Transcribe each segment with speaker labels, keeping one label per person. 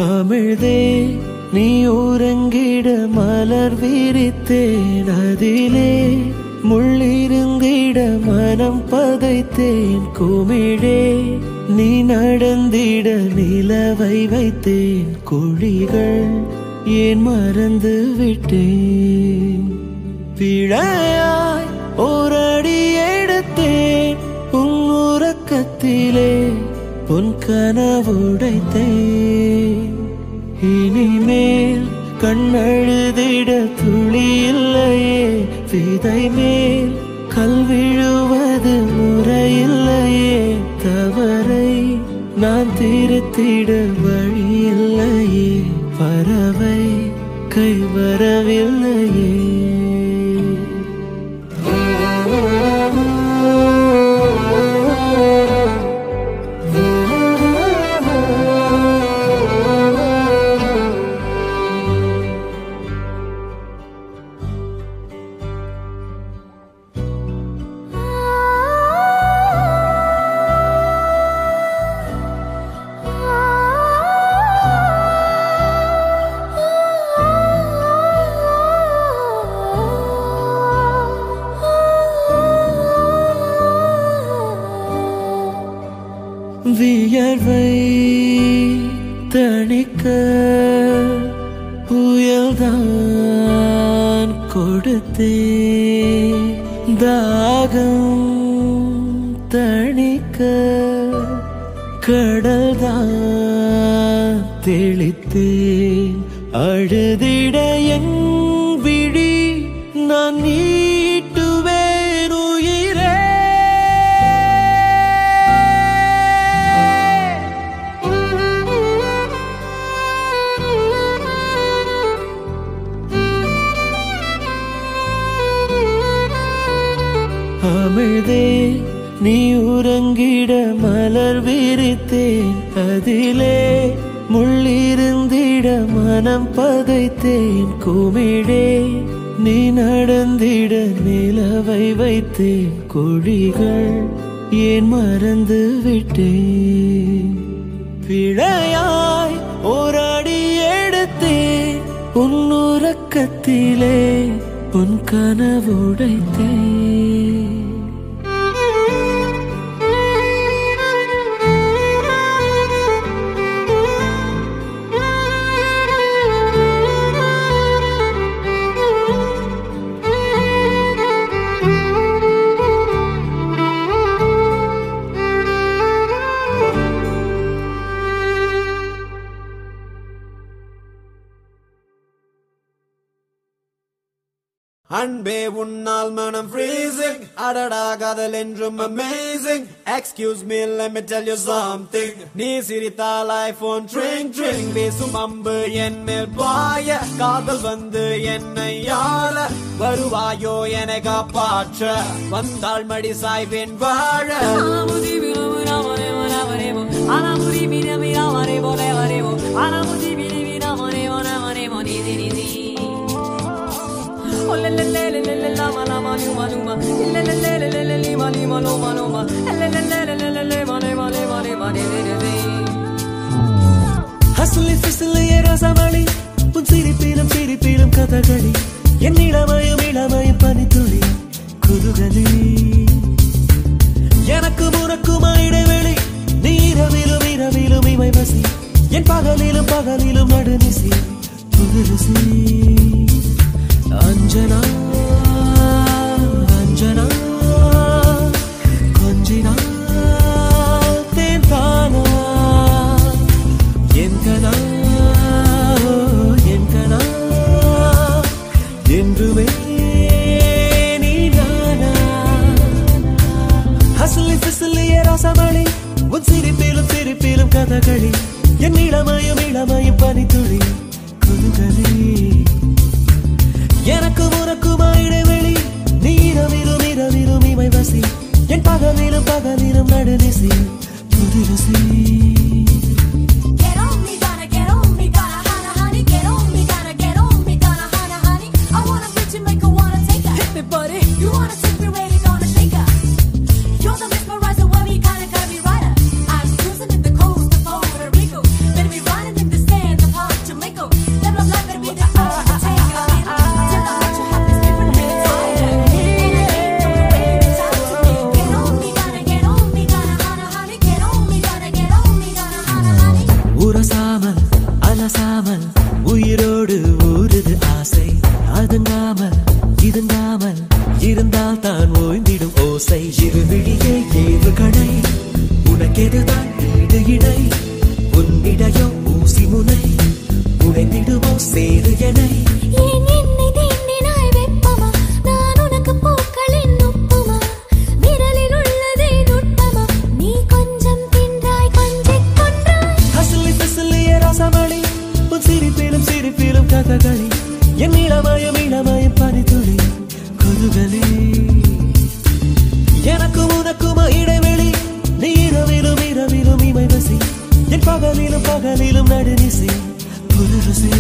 Speaker 1: அமிழ்தே நீ உறங்கிட மலர் விரித்தேன் அதிலே முள்ளிருந்திட மனம் பதைத்தேன் குமிழே நீ நடந்திட நிலவை வைத்தேன் குழிகள் ஏன் மறந்து விட்டேன் பிழையாய் ஓரடி எடுத்தேன் உன் உறக்கத்திலே உன் கனவுடைத்தேன் இனிமேல் கண்ணழுதிட துளி இல்லையே விதை மேல் கல் விழுவது முறையில்லையே தவறை நான் திருத்திட வழி இல்லையே பறவை கை வரவில்லையே வியர்வை தணிக்க புயல்தான் கொடுத்தே தாகம் தணிக்க கடல்தான் தெளித்தேன் அழுதிட என் விழி நான் நீட்டுவேன் உயிரே அமிழ்தே நீ உறங்கிட மலர் விரித்தேன் அதிலே முள்ளிருந்திட மனம் பதைத்தேன் குமிழே நீ நடந்திட நிலவை வைத்தேன் குழிகள் ஏன் மறந்து விட்டேன் பிழையாய் ஓராடி எடுத்தேன் உன் உறக்கத்திலே உன் கனவுடைத்தேன்
Speaker 2: அன்பே உன்னால் மனம் freezing அடடா காதல் என்றும் amazing excuse me let me tell you something நீ சிரித்தால் ஐபோன் ட்ரிங் ட்ரிங் வீசும் அம்பு என் மேல் பாய காதல் வந்து என்னை ஆள வருவாயோ என காப்பாற்ற வந்தாள் மடி சாய்வேன் வாழ
Speaker 1: ஹசுலி பிசுலிய ரசமளி உன் சிரிப்பிலும் சிரிப்பிலும் கதகளி என் இளமயம் இளமயம் பனித்துளி குதுகலி எனக்கு உனக்குமா இடைவெளி நீ இரவிலும் இரவிலும் இமை வசி என் பகலிலும் பகலிலும் நடுநிசி புதுரிசி அஞ்சனா அஞ்சனா கொஞ்சினா தேன் தானா என் கனா என் கனா என்றுமே நீ நானா ஹசலி பிசலிய ரசமளி உன் சிரிப்பிலும் சிரிப்பிலும் கதகளி என் இளமயம் இளமயம் பனித்துளி குதுகலி எனக்கு உனக்குமா இடைவெளி நீ இரவிலும் இரவிலும் இமை வசி என் பகலிலும் பகலிலும் நடுநிசி புதுரசி
Speaker 3: Get on me, gotta get on me, gotta hana honey. Get on me, gotta get on me, gotta hana honey. I wanna bitch and make her wanna take her. Hit me, buddy. You wanna take me where you gonna shake her? You're the mesmerizer, webby kinda got me rider. I'm cruising in the coast of Puerto Rico. Better be riding in the sand,
Speaker 1: தூங்காமல் இருந்தாமல் இருந்தால் தான் ஓய்ந்திடும் ஓசை இருவிழியே ஏவுகணை உனக்கெதுதான் ஈடு இடை உன்னிடையோ ஊசி முனை உடைந்திடுமோ சேது எனை
Speaker 3: ஏன் என்னை தீண்டினாய் வெப்பமா? நான் உனக்கு பூக்களின் உப்புமா? விரலில் உள்ளதே நுட்பமா? நீ கொஞ்சம் தின்றாய், கொஞ்சிக் கொன்றாய்.
Speaker 1: ஹசலி பிசலிய ரசமணி உன் சிரிப்பிலும் சிரிப்பிலும் கதகளி என் இளமயம் இளமயம் பனித்துளி குதுகலி எனக்கும் உனக்கும் இடைவெளி நீ இரவிலும் இரவிலும் இமை வசி என் பகலிலும் பகலிலும் நடுநிசி புதுருசி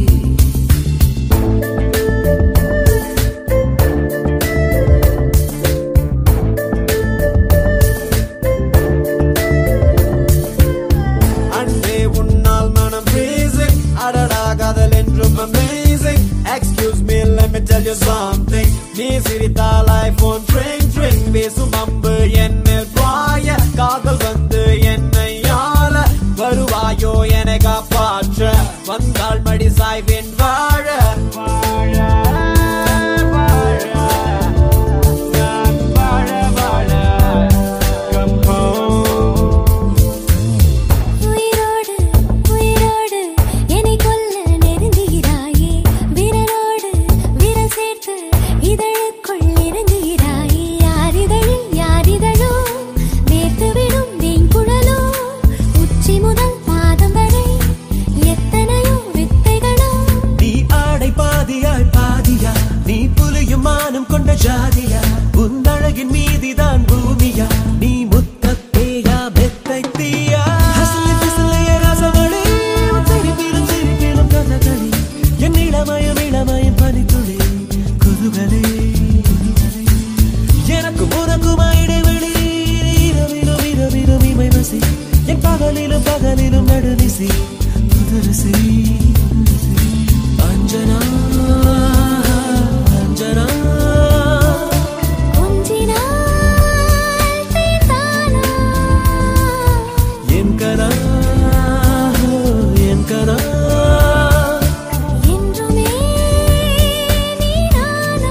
Speaker 2: அன்பே உன்னால் மனம் freezing அடடா காதல் என்றும் amazing excuse me let me tell you something நீ சிரித்தால் ஐபோன் ட்ரிங் ட்ரிங் வீசும் அம்பு என் மேல் பாய காதல் வந்து என்னை ஆள வருவாயோ என காப்பாற்ற வந்தாள் மடி சாய்வேன் வாழ வாழ வாழ நான் வாழ வாழ come home
Speaker 3: உயிரோடு, உயிரோடு என்னை கொல்ல நெருங்குகிறாயே. விரலோடு விரல் சேர்த்து இதழுக்குள் இறங்குகிறாயே. யார் இதழில் யார் இதழோ? வேர்த்துவிடும் வெண்குழலோ? உச்சி முதல் பாதம் வரை எத்தனையோ வித்தைகளோ
Speaker 1: நீ ஆடை பாதியாய் பாதியா நீ புலியும் மானம் கொண்ட ஜாதியா உன் அழகின் மீதிதான் பூமியா நீ முத்தத்தேயா மெத்தை தீயா ஹசலி பிசலிய ரசமணி உன் சிரிப்பிலும் சிரிப்பிலும் கதகளி என் இளமயம் இளமயம் பனித்துளி குதுகலே எனக்கு உனக்குமா இடைவெளி இரவிலும் இரவிலும் இமை வசி என் பகலிலும் பகலிலும் நடுநிசி புதுரசி அஞ்சனா அஞ்சனா
Speaker 3: கொஞ்சினாள் தீர்த்தானா
Speaker 1: என் கனா என் கனா
Speaker 3: என்றுமே நீதானா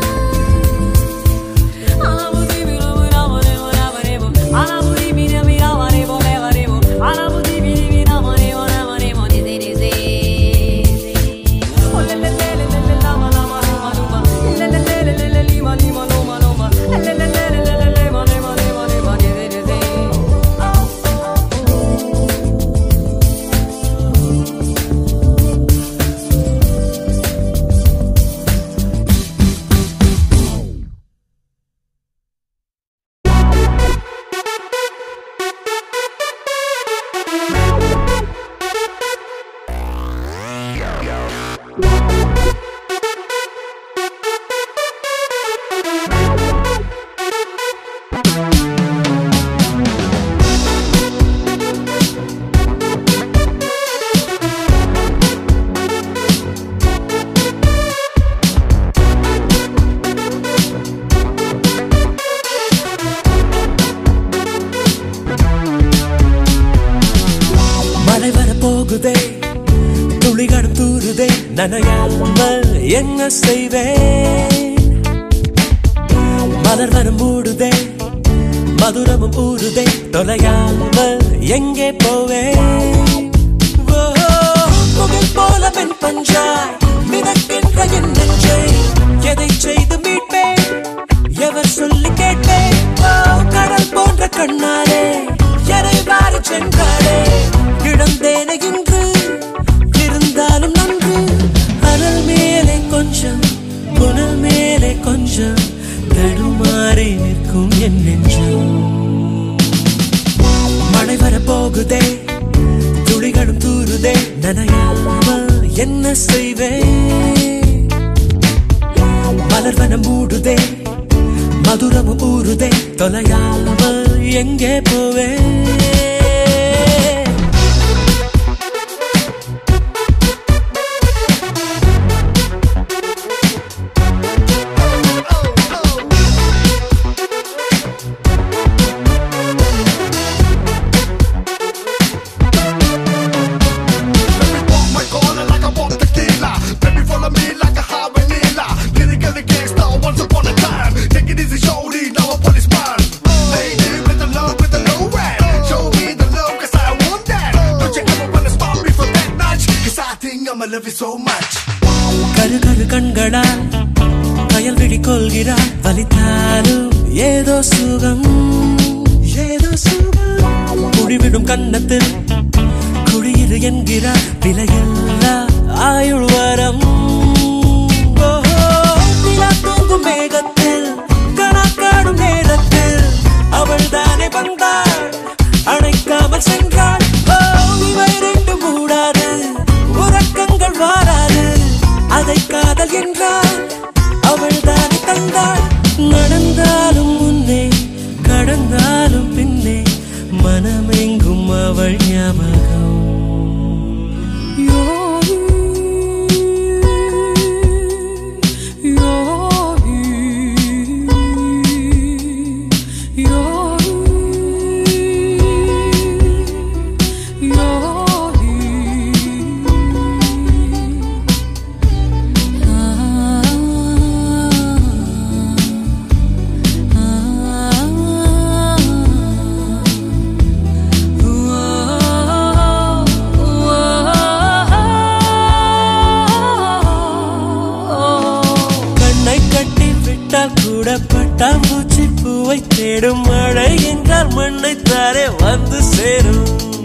Speaker 1: மழை வர போகுதே துளிகளும் தூருதே நனையாமல் என்ன செய்வேன் மலர் வரம் மூடுதே மதுரமும் ஊறுதே தொலையாமல் எங்கே போவேன் ஓ, முகில் போல பெண் பஞ்சாய் மிதக்கின்ற என் நெஞ்சை எதை செய்து மீட்பேன் எவர் சொல்லி கேட்பேன் ஓ, கடல் போன்ற கண்ணாலே எரை வாரி சென்றாளே இழந்தேனே இன்று இருந்தாலும் நன்று அனல் மேலே கொஞ்சம் புனல் மேலே கொஞ்சம் தடுமாறி நிற்கும் என் நெஞ்சம் மழை வர போகுதே துளிகளும் தூருதே நனையாமல் என்ன செய்வேன் மலர்வனம் மூடுதே மதுரமும் ஊறுதே தொலையாமல் எங்கே போவேன்
Speaker 4: walk my corner like I walk tequila. Baby, follow me like a high vanilla. Lyrical
Speaker 1: அடக்கிக் கொள்கிறாள் வலித்தாலும் ஏதோ சுகம் ஏதோ சுகம் குழிவிடும் கன்னத்தில் குழியிரு என்கிறார் விலையில்லா ஆயுள் வரம் ஓஹோ, நிலா தூங்கும் மேகத்தில் கணக்காடும் நேரத்தில் அவள் தானே வந்தாள் அணைக்காமல் சென்றாள் ஓ, இவை ரெண்டும் மூடாது உறக்கங்கள் வாராது அதை காதல் என்றாள் அவள் தானே தந்தாள் நடந்தாலும் முன்னே கடந்தாலும் பின்னே மனமெங்கும் அவள் ஞாபகம் கண்ணை கட்டி விட்டால் கூட பட்டாம்பூச்சி பூவை தேடும் மழை என்றால் மண்ணை தாரே வந்து சேரும்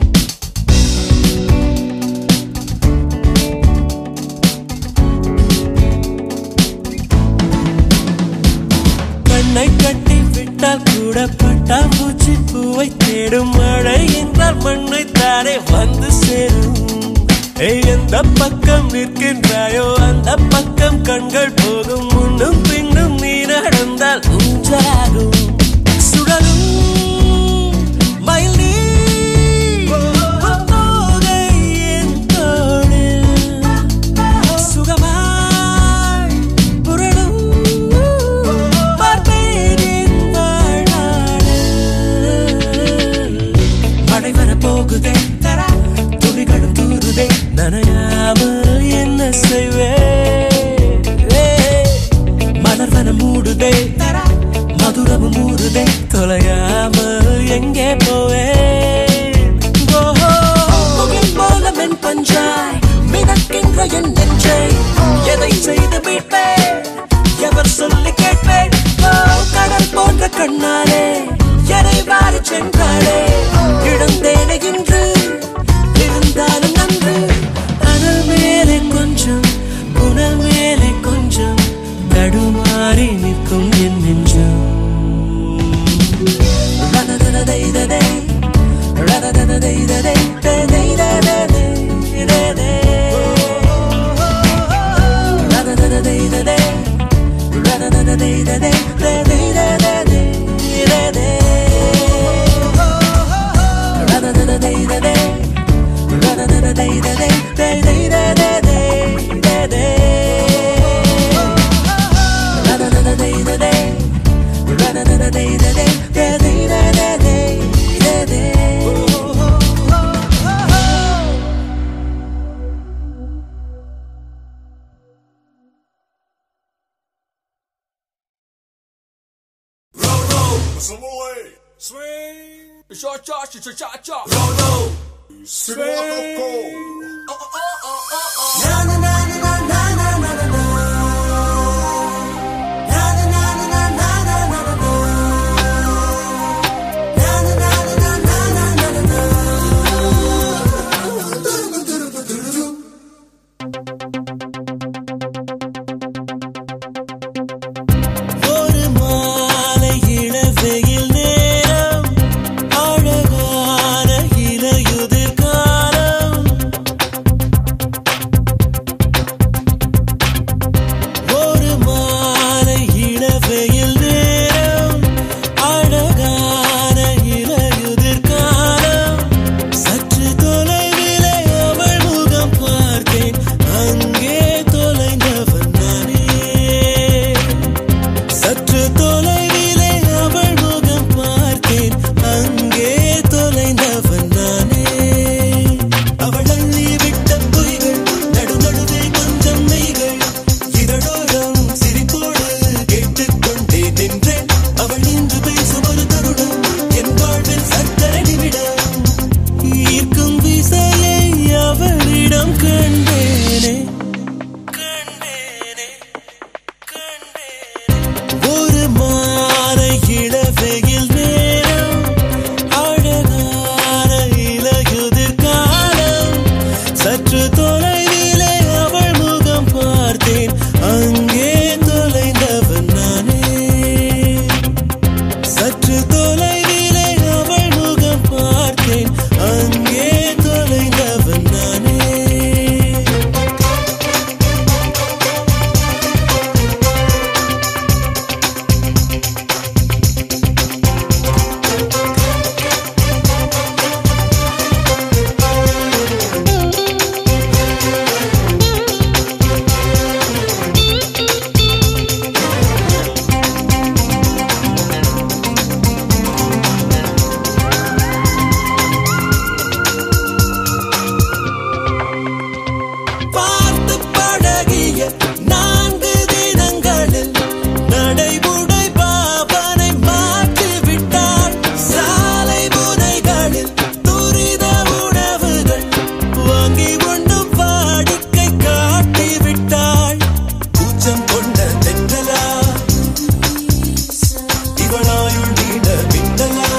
Speaker 1: கண்ணை கட்டி விட்டால் கூட பட்டாம்பூச்சி பூவை தேடும் மழை என்றால் மண்ணை தாரே வந்து சேரும் ஏய், எந்த பக்கம் நிற்கின்றாயோ அந்த பக்கம் கண்கள் போகும் முன்னும் பின்னும் நீ நடந்தால் உஞ்சாகும் சுழலும் மயில் நீ தோகை என் தோளில் சுகமாய் புரளும் பார்ப்பேன் என் வாழ்நாளில். மழை வரப் போகுதே துளிகளும் தூருதே நனையாமல் என்ன செய்வேன் மலர் வனம் மூடுதே மதுரமும் ஊறுதே தொலையாமல் எங்கே போவேன் ஓஹோ, முகில் போல மென் பஞ்சாய் மிதக்கின்ற என் நெஞ்சை எதை செய்து மீட்பேன் எவர் சொல்லி கேட்பேன் ஓ, கடல் போன்ற கண்ணாலே எதை வாரி சென்றாளே இழந்தேனே இன்று இருந்தாலும் நன்று அனல் மேலே கொஞ்சம் புனல் மேலே கொஞ்சம் தடுமாறி நிற்கும் என் நெஞ்சம் ரததததைததை, ரததததைததை, ததைதததை, ததை. ரததததைததை, ரததததைததை, ததைதததை, ததை. ரததததைததை, ரததததைததை, ததைதததை, ததை. ரததததைததை, ரததததைததை, ததைதததை, ததை.
Speaker 4: Swing. Swing. Cha cha cha cha cha cha.
Speaker 1: ஒரு மாலை இளவெயில் நேரம் அழகான இலையுதிர் காலம் ஒரு மாலை இளவெயில் நேரம் அழகான இலையுதிர் காலம் சற்று தொலைவிலே அவள் முகம் பார்த்தேன் அங்கே தொலைந்தவன் நானே சற்று தொலைவிலே அவள் முகம் பார்த்தேன் அங்கே தொலைந்தவன் நானே பார்த்து பழகிய நான்கு தினங்களில் நடைமுறை பாவனை மாற்றி விட்டாள் சாலை முனைகளில் துரித உணவுகள் வாங்கி உண்ணும் வாடிக்கை காட்டி விட்டாள் கூச்சம் கொண்ட தென்றலா இவளாயுள் நீண்ட மின்னலா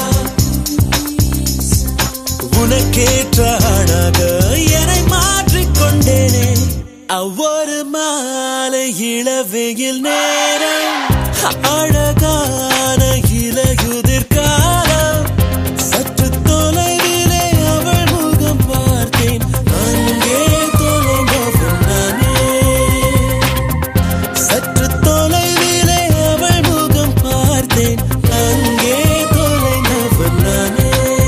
Speaker 1: உனக்கேற்ற ஆணாக என்னை மாற்றிக்கொண்டேனே அவ்வொரு மாலை இளவெயில் நேரம் அழகான இலையுதிர் காலம் சற்று தொலைவிலே அவள் முகம் பார்த்தேன் அங்கே தொலைந்தவன் நானே சற்று தொலைவிலே அவள் முகம் பார்த்தேன் அங்கே தொலைந்தவன் நானே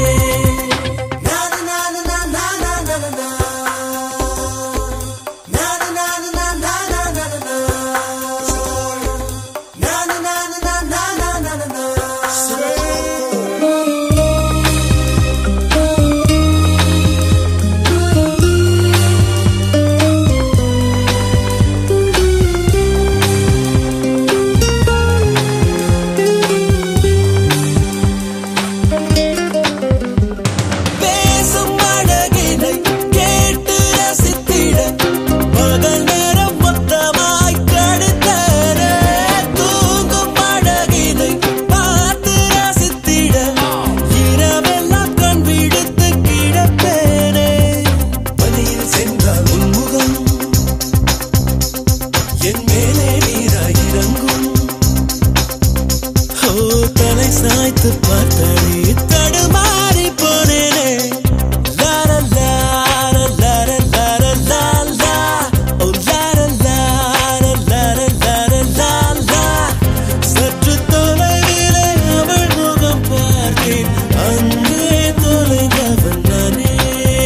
Speaker 1: பேசும் அழகினை கேட்டு ரசித்திட பகல் நேரம் மொத்தமாய் கழித்தன தூங்கும் அழகினை பார்த்து ரசித்திட இரவெல்லாம் கண் விடுத்து கிடப்பேனே பனியில் சென்றால் உன்முகம் என் மேலே நீராய் இறங்கும் ஓ தலை சாய்த்து பார்த்தாலே தடுமாறி போனேனே லார லார லார லார லா லா ஓ லார லார லார லார லா லா சற்று தொலைவிலே அவள் முகம் பார்த்தேன் அங்கே தொலைந்தவன் நானே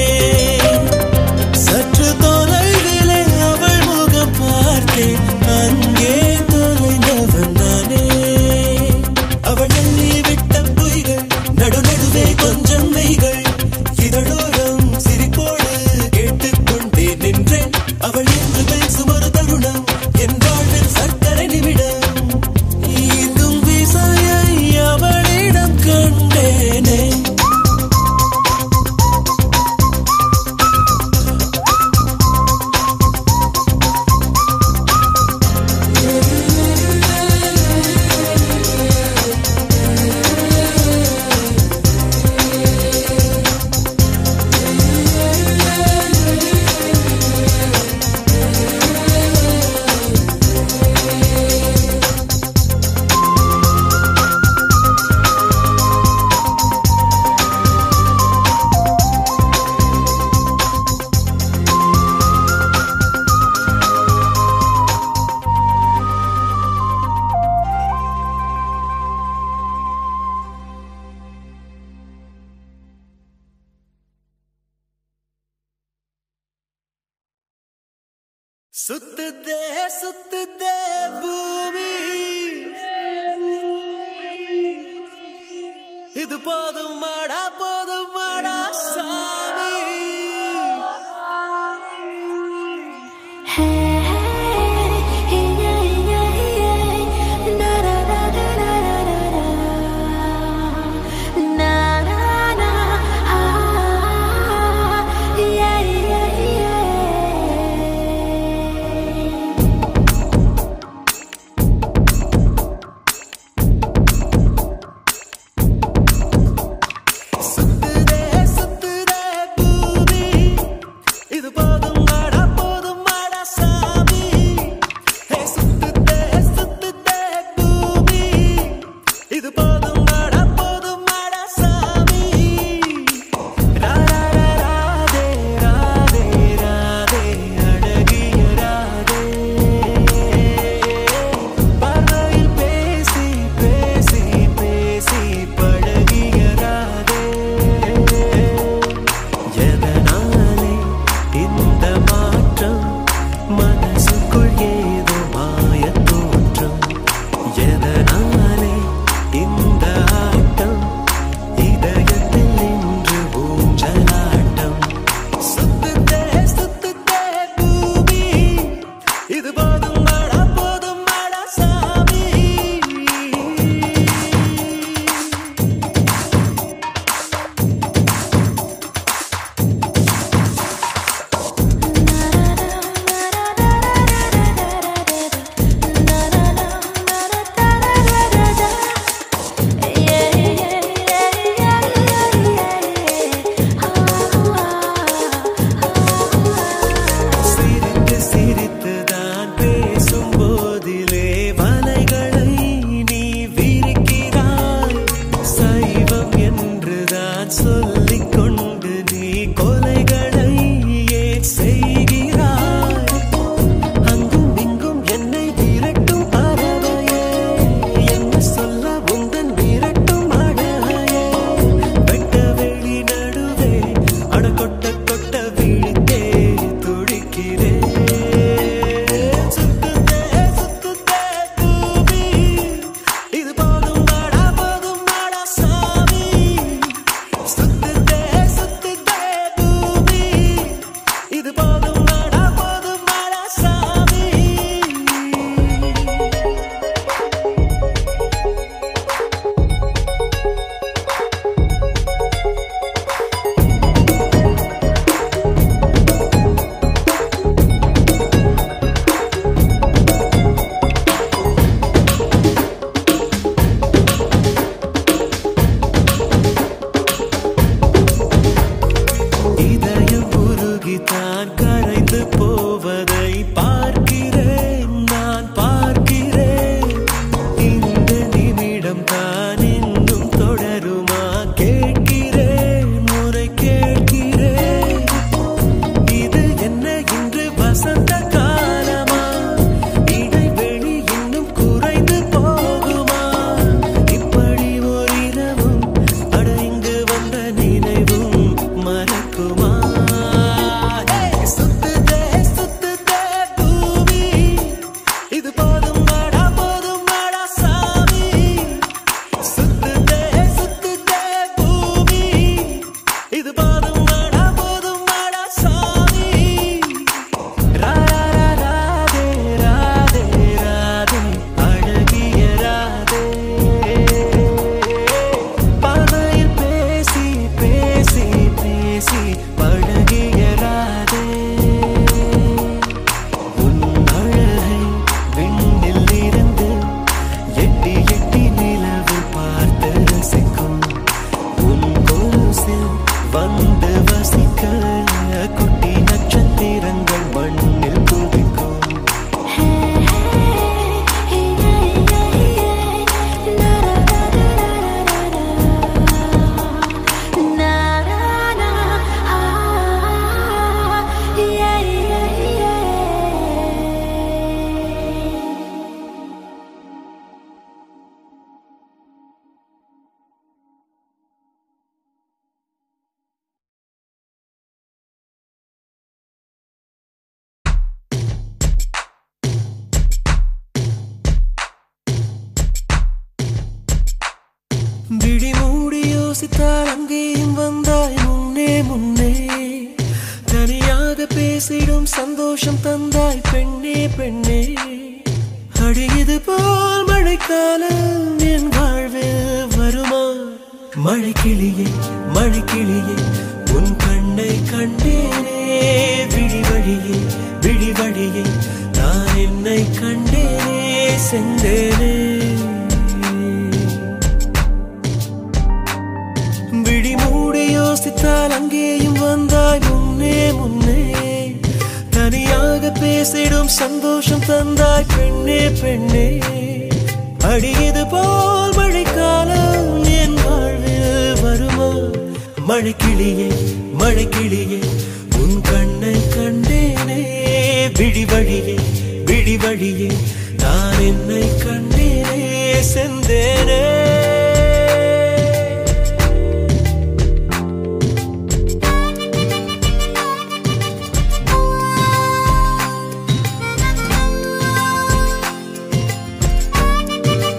Speaker 1: சற்று தொலைவிலே அவள் முகம் பார்த்தேன் அங்கே தொலைந்தவன் நானே அவள் எண்ணி விட்ட பொய்கள் நடு நடுவே கொஞ்சம் மெய்கள் இதழோரம் சிரிப்போடு கேட்டுக்கொண்டே நின்றேன் அவள் என்று பேசும் ஒரு தருணம் என் வாழ்வில் சர்க்கரை நிமிடம் ஈர்க்கும் விசையை அவளிடம் கண்டேனே சுத்துதே சுத்துதே பூமி இது போதும் மாடா போதும் மாடா சாமி
Speaker 3: Yeah.
Speaker 1: எதனாலே இந்த ஆட்டம் இதயத்தில் நின்று ஊஞ்சலாட்டம் சுத்துதே சுத்துதே பூமி இது போதும் மாடா போதும் மாடா சாமி சிரித்து சிரித்து தான் பேசும் போதிலே வலைகளை நீ விரிக்கிறாய் சைவம் என்றுதான் சொல்லிக் கொண்டு நீ கொலைகளை ஏன் செய்கிறாய் அங்கும் இங்கும் என்னை விரட்டும் பறவையே என்ன சொல்ல உந்தன் விரட்டும் அழகையே வெட்ட வெளி நடுவே அட கொட்ட கொட்ட விழித்தே துடிக்கிறேன் சுத்துதே சுத்துதே பூமி இது போதும் மாடா போதும் மாடா சாமி சுத்துதே சுத்துதே பூமி இது போதும் மாடா போதும் மாடா சாமி இதயம் உருகித்தான் கரைந்து போவதை பார்க்கிறேன் நான் பார்க்கிறேன் இந்த நிமிடம் தான் இன்னும் தொடருமா கேட்கிறேன் முறை கேட்கிறேன் இது என்ன இன்று வசந்த காலமா இடைவெளி இன்னும் குறைந்து போகுமா இப்படி ஓரிரவும் அட இங்கு வந்த நினைவும் மறக்குமா சுத்துதே சுத்துதே பூமி இது போதும் மாடா போதும் மாடா சாமி சுத்துதே சுத்துதே பூமி இது போதும் மாடா போதும் மாடா சாமி ராதே ராதே ராதே அழகிய ராதே பார்வையில் பேசி பேசி பேசி பழகிய ராதே உன் அழகை விண்ணில் இருந்து எட்டி எட்டி நிலவு பார்த்து ரசிக்கும் உன் கொலுசில் வந்து வசிக்க குட்டி நட்சத்திரங்கள் மண்ணில் குதிக்கும் விழி மூடி யோசித்தால் அங்கேயும் வந்தாய் முன்னே முன்னே தனியாக பேசிடும் சந்தோஷம் தந்தாய் பெண்ணே பெண்ணே அடியது போல் மழைக்காலம் என் வாழ்வில் வருமா மழை கிளியே மழை கிளியே உன் கண்ணை கண்டேனே விழி வழியே விழி வழியே நான் என்னை கண்டேனே சென்றேனே விழி மூடி யோசித்தால் அங்கேயும் வந்தாய் முன்னே முன்னே தனியாக பேசிடும் சந்தோஷம் தந்தாய் பெண்ணே பெண்ணே அடியது போல் மழைக்காலம் என் வாழ்வில் வருமா மழை கிளியே மழை கிளியே உன் கண்ணை கண்டேனே விழி வழியே விழி வழியே நான் என்னை கண்டேனே செந்தேனே
Speaker 3: Thank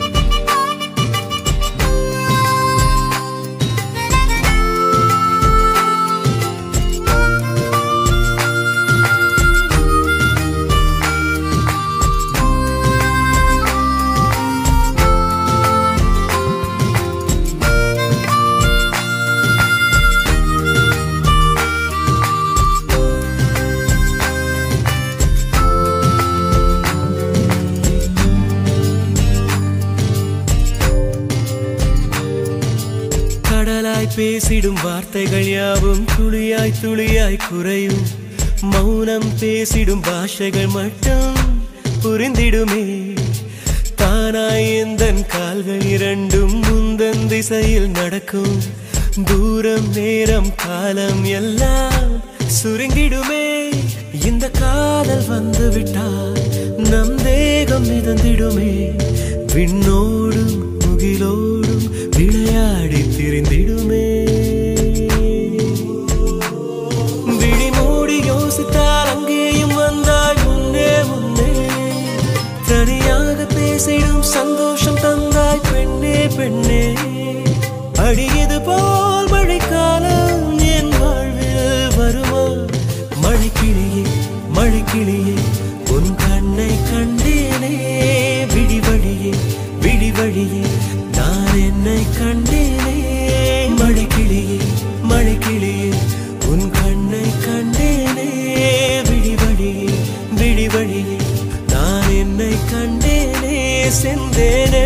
Speaker 1: பேசிடும் வார்த்தைகள் யாவும் துளியாய் துளியாய் குறையும் மௌனம் பேசிடும் பாஷைகள் மட்டும் புரிந்திடுமே தானாய் எந்தன் கால்கள் இரண்டும் முந்தன் திசையில் நடக்கும் தூரம் நேரம் காலம் எல்லாம் சுருங்கிடுமே இந்த காதல் வந்து விட்டால் நம் தேகம் மிதந்திடுமே விண்ணோடும் முகிலோடும் விளையாடி திரிந்திடுமே விழி மூடி யோசித்தால் அங்கேயும் வந்தாய் முன்னே முன்னே தனியாக பேசிடும் சந்தோஷம் தந்தாய் பெண்ணே பெண்ணே அடியது போல் மழைக்காலம் என் வாழ்வில் வருமா மழைக்கிளியே மழைக்கிளியே உன் கண்ணை கண்டேனே விழி வழியே விழி வழியே நான் என்னை கண்டேனே மழைக்கிளியே மழைக்கிளியே உன் கண்ணை கண்டேனே விழி வழியே விழி வழியே நான் என்னை கண்டேனே செந்தேனே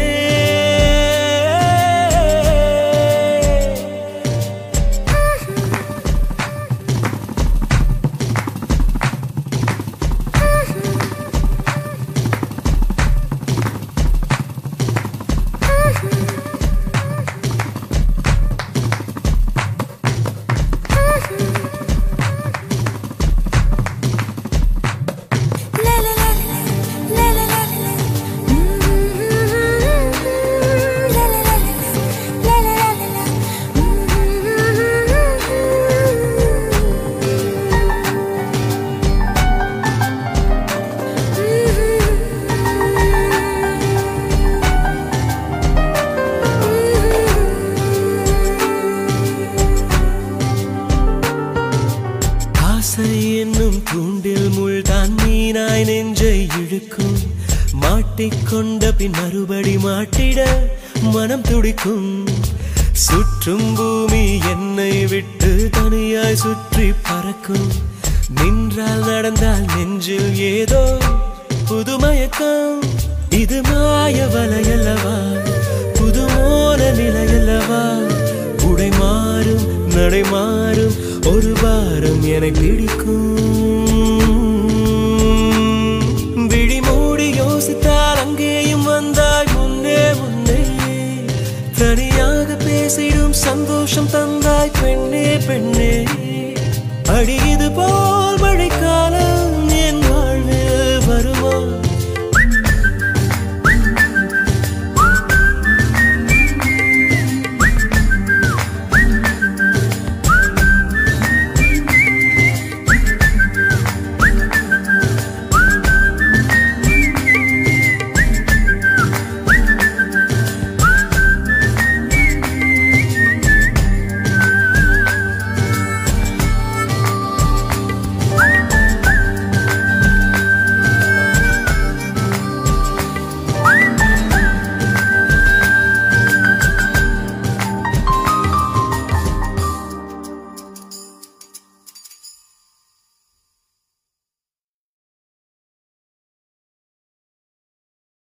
Speaker 3: La la la la la la la la La la la la la la la
Speaker 1: ஆசை என்னும் தூண்டில் முள்தான் மீனாய் நெஞ்சை இழுக்கும் மாட்டிக்கொண்ட பின் மறுபடி மாட்டிட மனம் துடிக்கும் சுற்றும் பூமி என்னை விட்டு தனியாய் சுற்றி பறக்கும் நின்றால் நடந்தால் நெஞ்சில் ஏதோ புதுமயக்கம் இது மாய வலையல்லவா புதுமோன நிலையல்லவா உடை மாறும் நடை மாறும் ஒரு வாரம் என பிடிக்கும் விழி மூடி யோசித்தால் அங்கேயும் வந்தாய் முன்னே முன்னே தனியாக பேசிடும் சந்தோஷம் தந்தாய் பெண்ணே பெண்ணே அடியது போ